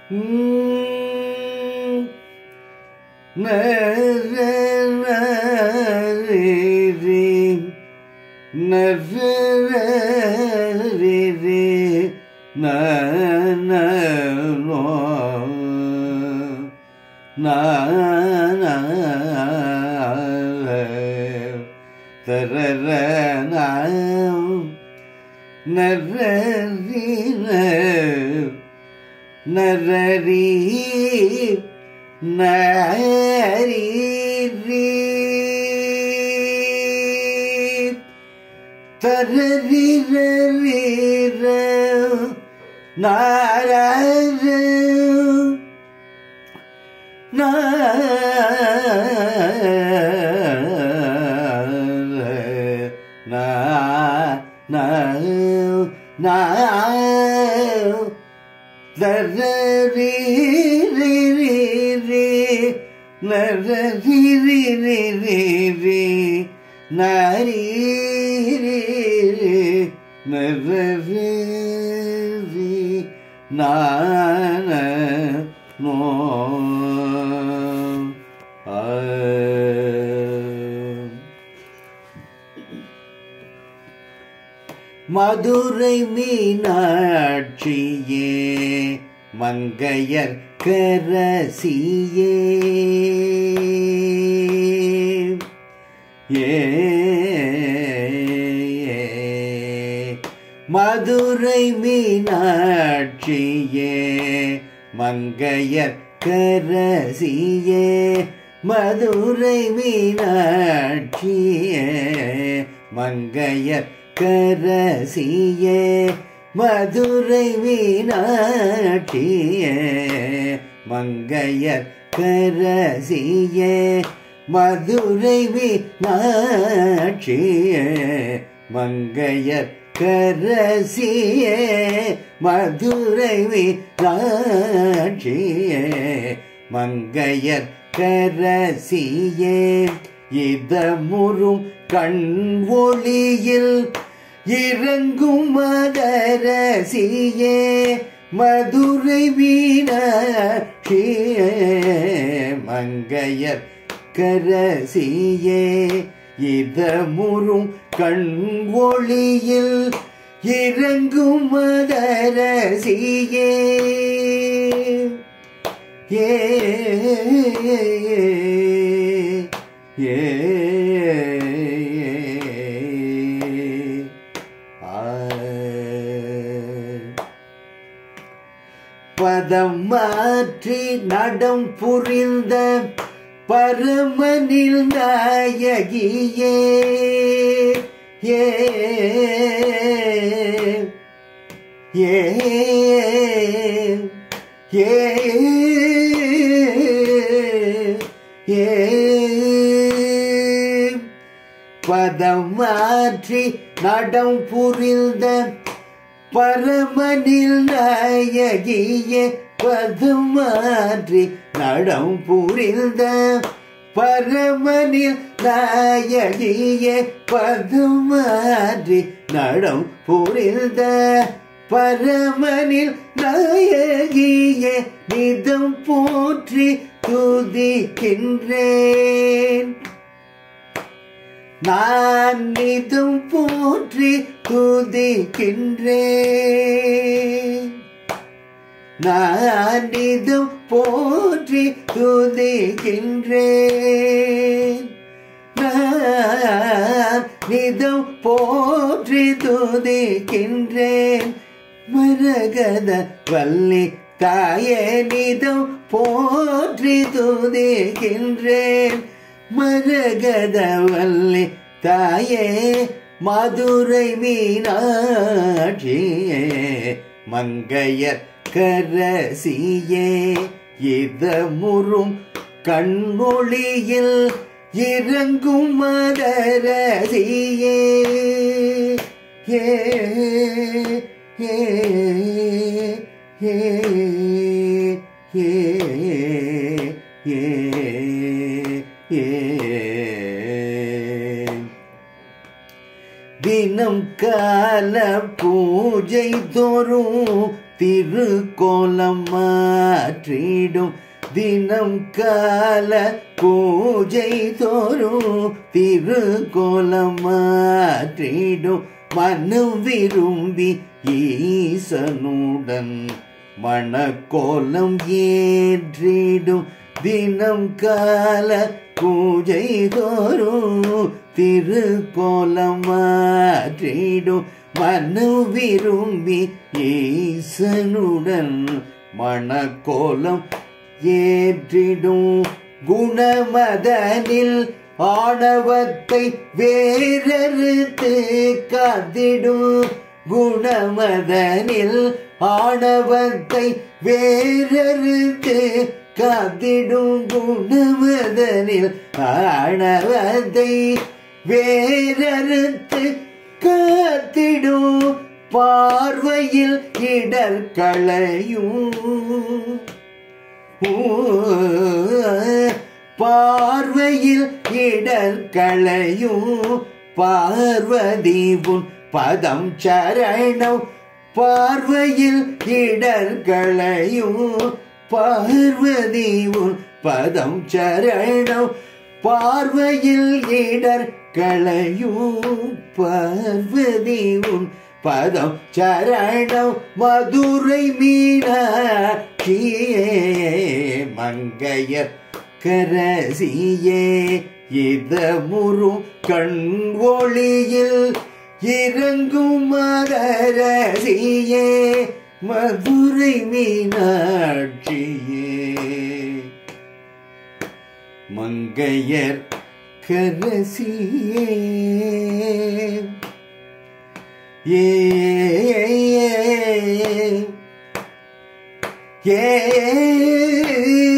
ம். நரரரரி. நரரரரி. நனனோ. நனன. தரரனம். நரரின. நரரி நரி தரரி ரீர நார நரி ரி ரி ரி நரி ரி ரி ரி ரி நரி ரி ரி நரி ரி நான நோ ஆ மதுரை மீனாட்சியே மங்கையர் கரசியே ஏ மதுரை மீனாட்சியே மங்கையர் கரசியே மதுரை மீனாட்சியே மங்கையர் கரசியே மதுரை மீனாட்சியே மங்கையர் கரசியே மதுரை மீனாட்சியே மங்கையர் கரசியே மதுரை மீனாட்சியே மங்கையர் கரசியே இதமுறும் கண் ஒளியில் இறங்கும் மதரசியே மதுரை வீணாட்சியே மங்கையர் கரசியே இதமுறும் கண் ஒளியில் இறங்கும் மதரசியே ஏ ஏ பதம் மாற்றி நடம் புரிந்த பரமனில் நாயகியே ஏ ஏ ஏ ஏ பதம் மாற்றி நடம் புரிந்த பரமனில் நாயகியே பதம் மாற்றி நடம் புரிந்த பரமனில் நாயகியே பதம் மாற்றி நடம் புரிந்த பரமனில் நாயகியே நிதம் போற்றி துதிக்கின்றேன் நான் நிதம் போற்றி துதிக்கின்றேன் நான் நிதம் போற்றி துதிக்கின்றேன் நான் நிதம் போற்றி துதிக்கின்றேன் மரகத வள்ளி தாயே நிதம் போற்றி துதிக்கின்றேன் மரகத வள்ளி தாயே மதுரை மீனாட்சியே மங்கையர் கரசியே இதமுறும் கண்ணொளியில் இறங்கும் மதரசியே ஏ ஏ ஏ ஏ ஏ ஏ தினம் கால பூஜை தோறும் திருக்கோலம் மாற்றிடும் தினம் கால பூஜை தோறும் திருக்கோலம் மாற்றிடும் மனம் விரும்பி ஈசனுடன் மணக்கோலம் ஏற்றிடும் தினம் கால பூஜை தோறும் திருக்கோலம் மாற்றிடும் மனம் விரும்பி ஈசனுடன் மணக்கோலம் ஏற்றிடும் குணமதனில் ஆணவத்தை வேறறுத்து காத்திடும் குணமதனில் ஆணவத்தை வேறறுத்து காத்திடும் குணமதனில் ஆணவத்தை வேறறுத்து காத்திடும் பார்வையில் இடர் களையும் பார்வையில் இடர் களையும் பார்வதி உன் பதம் சரணம் பார்வையில் இடர் களையும் பார்வதி உன் பதம் சரணம் பார்வையில் இடர் களையும் பார்வதி உன் பதம் சரணம் மதுரை மீனாட்சியே மங்கையர் கரசியே இதமுறும் கண் ஒளியில் இறங்கும் மகரசியே மதுரை மீனாட்சியே மங்கையர் கரசியே ஏ ஏ